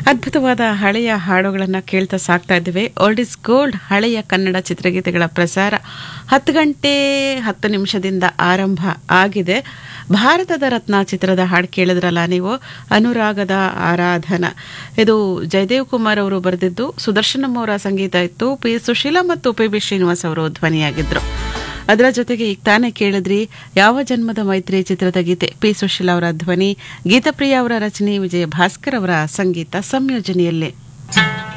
ಅದ್ಭುತವಾದ ಹಳೆಯ ಹಾಡುಗಳನ್ನು ಕೇಳ್ತಾ ಸಾಕ್ತಾ ಇದ್ದೇವೆ ಓಲ್ಡ್ ಇಸ್ ಗೋಲ್ಡ್ ಹಳೆಯ ಕನ್ನಡ ಚಿತ್ರಗೀತೆಗಳ ಪ್ರಸಾರ ಹತ್ತು ಗಂಟೆ ಹತ್ತು ನಿಮಿಷದಿಂದ ಆರಂಭ ಆಗಿದೆ ಭಾರತದ ರತ್ನ ಚಿತ್ರದ ಹಾಡು ಕೇಳಿದ್ರಲ್ಲ ನೀವು ಅನುರಾಗದ ಆರಾಧನಾ ಇದು ಜಯದೇವ್ ಕುಮಾರ್ ಅವರು ಬರೆದಿದ್ದು ಸುದರ್ಶನಂ ಅವರ ಸಂಗೀತ ಇತ್ತು ಪಿ ಸುಶೀಲಾ ಮತ್ತು ಪಿ ಬಿ ಶ್ರೀನಿವಾಸ್ ಅವರು ಧ್ವನಿಯಾಗಿದ್ರು ಅದರ ಜೊತೆಗೆ ಈಗ ತಾನೇ ಕೇಳಿದ್ರಿ ಯಾವ ಜನ್ಮದ ಮೈತ್ರಿ ಚಿತ್ರದ ಗೀತೆ ಪಿ ಸುಶೀಲಾ ಅವರ ಧ್ವನಿ ಗೀತಪ್ರಿಯ ಅವರ ರಚನೆ ವಿಜಯ ಭಾಸ್ಕರ್ ಅವರ ಸಂಗೀತ ಸಂಯೋಜನೆಯಲ್ಲಿ